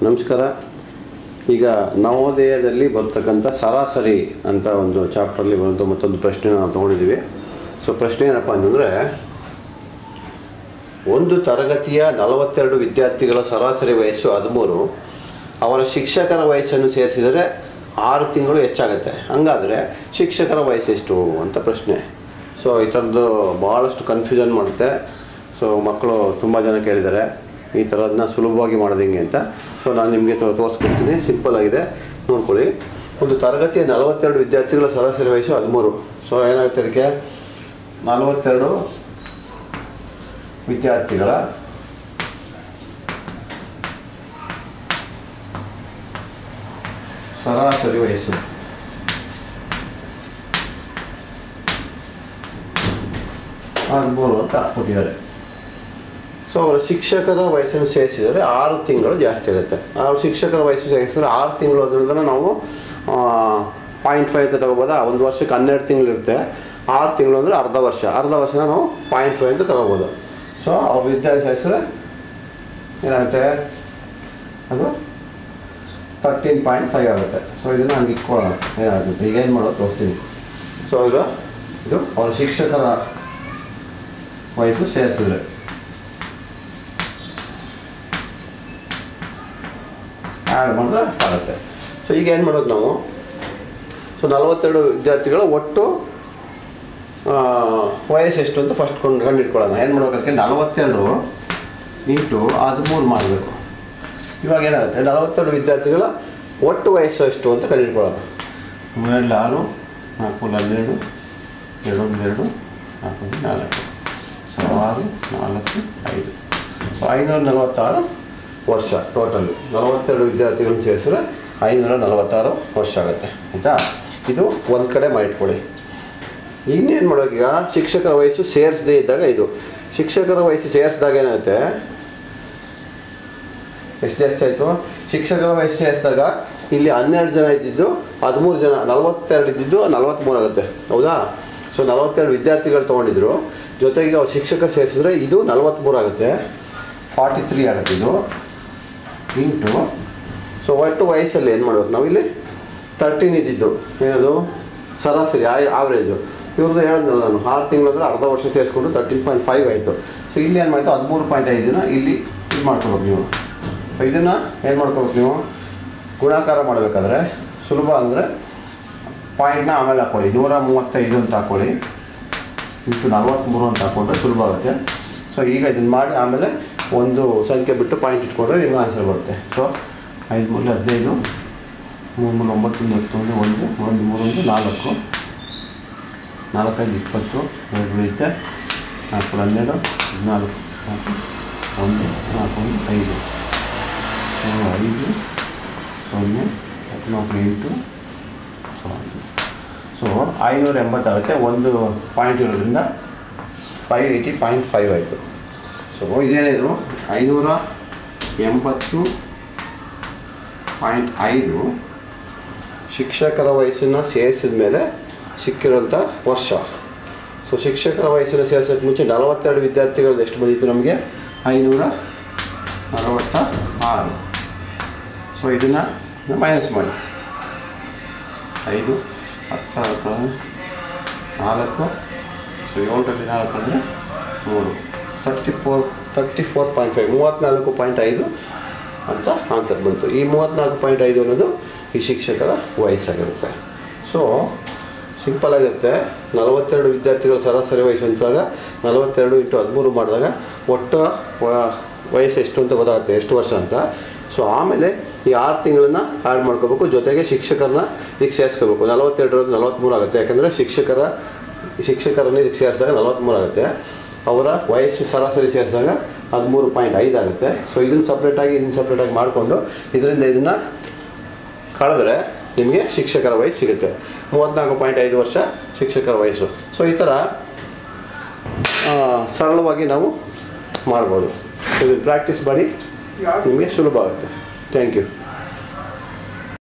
ನಮಸ್ಕಾರ ಈಗ ನವೋದಯದಲ್ಲಿ ಬರ್ತಕ್ಕಂಥ ಸರಾಸರಿ ಅಂತ ಒಂದು ಚಾಪ್ಟ್ರಲ್ಲಿ ಬರುವಂಥ ಮತ್ತೊಂದು ಪ್ರಶ್ನೆ ನಾವು ತೊಗೊಂಡಿದ್ದೀವಿ ಸೊ ಪ್ರಶ್ನೆ ಏನಪ್ಪ ಅಂತಂದರೆ ಒಂದು ತರಗತಿಯ ನಲವತ್ತೆರಡು ವಿದ್ಯಾರ್ಥಿಗಳ ಸರಾಸರಿ ವಯಸ್ಸು ಹದಿಮೂರು ಅವರ ಶಿಕ್ಷಕರ ವಯಸ್ಸನ್ನು ಸೇರಿಸಿದರೆ ಆರು ತಿಂಗಳು ಹೆಚ್ಚಾಗುತ್ತೆ ಹಂಗಾದರೆ ಶಿಕ್ಷಕರ ವಯಸ್ಸು ಎಷ್ಟು ಅಂತ ಪ್ರಶ್ನೆ ಸೊ ಈ ಥರದ್ದು ಭಾಳಷ್ಟು ಕನ್ಫ್ಯೂಷನ್ ಮಾಡುತ್ತೆ ಸೊ ಮಕ್ಕಳು ತುಂಬ ಜನ ಕೇಳಿದ್ದಾರೆ ಈ ಥರದನ್ನ ಸುಲಭವಾಗಿ ಮಾಡೋದು ಹೆಂಗೆ ಅಂತ ಸೊ ನಾನು ನಿಮಗೆ ತೋರಿಸ್ಕೊಡ್ತೀನಿ ಸಿಂಪಲ್ ಆಗಿದೆ ನೋಡ್ಕೊಳ್ಳಿ ಒಂದು ತರಗತಿಯ ನಲವತ್ತೆರಡು ವಿದ್ಯಾರ್ಥಿಗಳ ಸರಾಸರಿ ವಯಸ್ಸು ಹದಿಮೂರು ಸೊ ಏನಾಗುತ್ತೆ ಅದಕ್ಕೆ ನಲವತ್ತೆರಡು ವಿದ್ಯಾರ್ಥಿಗಳ ಸರಾಸರಿ ವಯಸ್ಸು ಹದಿಮೂರು ಅಂತ ಕೊಟ್ಟಿದ್ದಾರೆ ಸೊ ಅವರ ಶಿಕ್ಷಕರ ವಯಸ್ಸನ್ನು ಸೇರಿಸಿದರೆ ಆರು ತಿಂಗಳು ಜಾಸ್ತಿ ಆಗುತ್ತೆ ಅವ್ರ ಶಿಕ್ಷಕರ ವಯಸ್ಸು ಸೇರಿಸಿದ್ರೆ ಆರು ತಿಂಗಳು ಅದರಿಂದ ನಾವು ಪಾಯಿಂಟ್ ಫೈವ್ ಅಂತ ತಗೋಬೋದಾ ಒಂದು ವರ್ಷಕ್ಕೆ ಹನ್ನೆರಡು ತಿಂಗಳು ಇರುತ್ತೆ ಆರು ತಿಂಗಳು ಅಂದರೆ ಅರ್ಧ ವರ್ಷ ಅರ್ಧ ವರ್ಷನ ನಾವು ಪಾಯಿಂಟ್ ಫೈವ್ ಅಂತ ತಗೋಬೋದು ಸೊ ಅವ್ರ ವಿದ್ಯಾರ್ಥಿ ಸೇರಿಸಿದ್ರೆ ಏನಾಗುತ್ತೆ ಅದು ತರ್ಟೀನ್ ಪಾಯಿಂಟ್ ಫೈವ್ ಆಗುತ್ತೆ ಸೊ ಇದನ್ನು ಹಂಗೆ ಇಟ್ಕೊಳ್ಳೋಣ ಏನಾಗುತ್ತೆ ಈಗ ಏನು ಮಾಡೋದು ತೋರಿಸ್ತೀನಿ ಸೊ ಈಗ ಇದು ಅವ್ರ ಶಿಕ್ಷಕರ ವಯಸ್ಸು ಸೇರಿಸಿದ್ರೆ ಆ್ಯಡ್ ಮಾಡಿದ್ರೆ ಆಗುತ್ತೆ ಸೊ ಈಗ ಏನು ಮಾಡೋದು ನಾವು ಸೊ ನಲವತ್ತೆರಡು ವಿದ್ಯಾರ್ಥಿಗಳ ಒಟ್ಟು ಆ, ವಯಸ್ಸು ಎಷ್ಟು ಅಂತ ಫಸ್ಟ್ ಕೊಂಡು ಕಂಡು ಇಟ್ಕೊಳ್ಳೋಣ ಏನು ಮಾಡ್ಬೇಕು ಅದಕ್ಕೆ ನಲವತ್ತೆರಡು ಇಂಟು ಹದಿಮೂರು ಮಾಡಬೇಕು ಇವಾಗ ಏನಾಗುತ್ತೆ ನಲವತ್ತೆರಡು ವಿದ್ಯಾರ್ಥಿಗಳ ಒಟ್ಟು ವಯಸ್ಸು ಎಷ್ಟು ಅಂತ ಕಂಡು ಇಟ್ಕೊಳ್ಳೋಣ ಮೂರಲ್ಲಿ ಆರು ನಾಲ್ಕು ಹನ್ನೆರಡು ಎರಡು ಒಂದು ಎರಡು ನಾಲ್ಕು ಒಂದು ನಾಲ್ಕು ಸೊ ಆರು ನಾಲ್ಕು ಐದು ಸೊ ಐನೂರ ನಲವತ್ತಾರು ವರ್ಷ ಟೋಟಲ್ ನಲವತ್ತೆರಡು ವಿದ್ಯಾರ್ಥಿಗಳನ್ನ ಸೇರಿಸಿದ್ರೆ ಐನೂರ ನಲವತ್ತಾರು ವರ್ಷ ಆಗುತ್ತೆ ಆಯಿತಾ ಇದು ಒಂದು ಕಡೆ ಮಾಡಿಟ್ಕೊಳ್ಳಿ ಇನ್ನೇನು ಮಾಡೋಕೆ ಈಗ ಶಿಕ್ಷಕರ ವಯಸ್ಸು ಸೇರಿಸದೇ ಇದ್ದಾಗ ಇದು ಶಿಕ್ಷಕರ ವಯಸ್ಸು ಸೇರಿಸಿದಾಗ ಏನಾಗುತ್ತೆ ಎಷ್ಟು ಜಾಸ್ತಿ ಆಯಿತು ಶಿಕ್ಷಕರ ವಯಸ್ಸು ಸೇರಿಸಿದಾಗ ಇಲ್ಲಿ ಹನ್ನೆರಡು ಜನ ಇದ್ದಿದ್ದು ಹದಿಮೂರು ಜನ ನಲವತ್ತೆರಡು ಇದ್ದಿದ್ದು ನಲವತ್ತ್ಮೂರು ಆಗುತ್ತೆ ಹೌದಾ ಸೊ ನಲವತ್ತೆರಡು ವಿದ್ಯಾರ್ಥಿಗಳು ತೊಗೊಂಡಿದ್ರು ಜೊತೆಗೆ ಅವ್ರು ಶಿಕ್ಷಕರು ಸೇರಿಸಿದ್ರೆ ಇದು ನಲವತ್ತ್ಮೂರು ಆಗುತ್ತೆ ಫಾರ್ಟಿ ತ್ರೀ ಆಗುತ್ತೆ ಇದು ಇಂಟು ಸೊ ಒಟ್ಟು ವಯಸ್ಸಲ್ಲಿ ಏನು ಮಾಡ್ಬೇಕು ನಾವು ಇಲ್ಲಿ ತರ್ಟೀನ್ ಇದ್ದಿದ್ದು ಏನದು ಸರಾಸರಿ ಆವ್ರೇಜು ಇವ್ರದ್ದು ಹೇಳಿದ್ನಲ್ಲ ನಾನು ಆರು ತಿಂಗಳಂದ್ರೆ ಅರ್ಧ ವರ್ಷ ಸೇರಿಸ್ಕೊಂಡು ತರ್ಟೀನ್ ಪಾಯಿಂಟ್ ಫೈವ್ ಆಯಿತು ಸೊ ಇಲ್ಲಿ ಏನು ಮಾಡ್ತು ಹದಿಮೂರು ಪಾಯಿಂಟ್ ಐದನ್ನ ಇಲ್ಲಿ ಇದು ಮಾಡ್ಕೋಬೇಕು ನೀವು ಸೊ ಇದನ್ನು ಏನು ಮಾಡ್ಕೋಬೇಕು ನೀವು ಗುಣಾಕಾರ ಮಾಡಬೇಕಾದ್ರೆ ಸುಲಭ ಅಂದರೆ ಪಾಯಿಂಟ್ನ ಆಮೇಲೆ ಹಾಕ್ಕೊಳ್ಳಿ ನೂರ ಮೂವತ್ತೈದು ಅಂತ ಹಾಕ್ಕೊಳ್ಳಿ ಇಂಟು ನಲ್ವತ್ತ್ಮೂರು ಅಂತ ಹಾಕ್ಕೊಂಡ್ರೆ ಸುಲಭ ಆಗುತ್ತೆ ಸೊ ಈಗ ಇದನ್ನು ಮಾಡಿ ಆಮೇಲೆ ಒಂದು ಸಂಖ್ಯೆ ಬಿಟ್ಟು ಪಾಯಿಂಟ್ ಇಟ್ಕೊಂಡ್ರೆ ನಿಮ್ಗೆ ಆನ್ಸರ್ ಬರುತ್ತೆ ಸೊ ಐದು ಮೂರು ಹದಿನೈದು ಮೂರು ಮೂರು ಒಂಬತ್ತು ಹತ್ತೊಂದು ಒಂದು ಒಂದು ಮೂರೊಂದು ನಾಲ್ಕು ನಾಲ್ಕೈದು ಇಪ್ಪತ್ತು ಎರಡು ಉಳಿಯುತ್ತೆ ನಾಲ್ಕು ಹನ್ನೆರಡು ಹದಿನಾಲ್ಕು ನಾಲ್ಕು ಒಂದು ನಾಲ್ಕು ಒಂದು ಐದು ಮೂರು ಐದು ಸೊನ್ನೆ ಹದಿನಾಲ್ಕು ಎಂಟು ಸೊನ್ನೆ ಸೊ ಐನೂರ ಎಂಬತ್ತಾಗುತ್ತೆ ಒಂದು ಪಾಯಿಂಟ್ ಇರೋದ್ರಿಂದ ಫೈವ್ ಏಯ್ಟಿ ಪಾಯಿಂಟ್ ಫೈವ್ ಆಯಿತು ಸೊ ಇದೇನಿದು ಐನೂರ ಎಂಬತ್ತು ಪಾಯಿಂಟ್ ಐದು ಶಿಕ್ಷಕರ ವಯಸ್ಸನ್ನು ಸೇರಿಸಿದ ಮೇಲೆ ಸಿಕ್ಕಿರೋಂಥ ವರ್ಷ ಸೊ ಶಿಕ್ಷಕರ ವಯಸ್ಸನ್ನು ಸೇರಿಸೋಕ್ಕೆ ಮುಂಚೆ ನಲವತ್ತೆರಡು ವಿದ್ಯಾರ್ಥಿಗಳು ಎಷ್ಟು ಬಂದಿತ್ತು ನಮಗೆ ಐನೂರ ನಲವತ್ತ ಆರು ಸೊ ಇದನ್ನು ಮೈನಸ್ ಮಾಡಿ ಐದು ಹತ್ತು ನಾಲ್ಕು ಸೊ ಏಳರಲ್ಲಿ ನಾಲ್ಕು ಅಂದರೆ ಮೂರು thirty four thirty four point five ಮೂವತ್ತ್ನಾಲ್ಕು ಪಾಯಿಂಟ್ ಐದು ಅಂತ ಆನ್ಸರ್ ಬಂತು ಈ ಮೂವತ್ತ್ನಾಲ್ಕು ಪಾಯಿಂಟ್ ಐದು ಅನ್ನೋದು ಈ ಶಿಕ್ಷಕರ ವಯಸ್ಸಾಗಿರುತ್ತೆ ಸೊ ಸಿಂಪಲ್ ಆಗಿರುತ್ತೆ ನಲವತ್ತೆರಡು ವಿದ್ಯಾರ್ಥಿಗಳ ಸರಾಸರಿ ವಯಸ್ಸು ಅಂತಾಗ ನಲವತ್ತೆರಡು ಇಂಟು ಹದಿಮೂರು ಮಾಡಿದಾಗ ಒಟ್ಟು ವ- ವಯಸ್ಸು ಎಷ್ಟು ಅಂತ ಗೊತ್ತಾಗುತ್ತೆ ಎಷ್ಟು ವರ್ಷ ಅಂತ ಸೊ ಆಮೇಲೆ ಈ ಆರು ತಿಂಗಳನ್ನ ಆ್ಯಡ್ ಮಾಡ್ಕೋಬೇಕು ಜೊತೆಗೆ ಶಿಕ್ಷಕರನ್ನ ಇದಕ್ಕೆ ಸೇರಿಸ್ಕೋಬೇಕು ನಲವತ್ತೆರಡರದ್ದು ನಲವತ್ತ್ಮೂರು ಆಗುತ್ತೆ ಯಾಕಂದರೆ ಶಿಕ್ಷಕರ ಶಿಕ್ಷಕರನ್ನ ಇದಕ್ಕೆ ಸೇರಿಸಿದಾಗ ನಲವತ್ತ್ಮೂರು ಆಗುತ್ತೆ ಅವರ ವಯಸ್ಸು ಸರಾಸರಿ ಸೇರಿಸಿದಾಗ ಹದಿಮೂರು ಪಾಯಿಂಟ್ ಐದು ಆಗುತ್ತೆ ಸೊ ಇದನ್ನು ಸಪ್ರೇಟಾಗಿ ಇದನ್ನು ಸಪ್ರೇಟಾಗಿ ಮಾಡಿಕೊಂಡು ಇದರಿಂದ ಇದನ್ನು ಕಳೆದ್ರೆ ನಿಮಗೆ ಶಿಕ್ಷಕರ ವಯಸ್ಸು ಸಿಗುತ್ತೆ ಮೂವತ್ತ್ನಾಲ್ಕು ಪಾಯಿಂಟ್ ಐದು ವರ್ಷ ಶಿಕ್ಷಕರ ವಯಸ್ಸು ಸೊ ಈ ಥರ ಆ, ಸರಳವಾಗಿ ನಾವು ಮಾಡ್ಬೋದು ಇದನ್ನು ಪ್ರಾಕ್ಟೀಸ್ ಮಾಡಿ ನಿಮಗೆ ಸುಲಭ ಆಗುತ್ತೆ ಥ್ಯಾಂಕ್ ಯು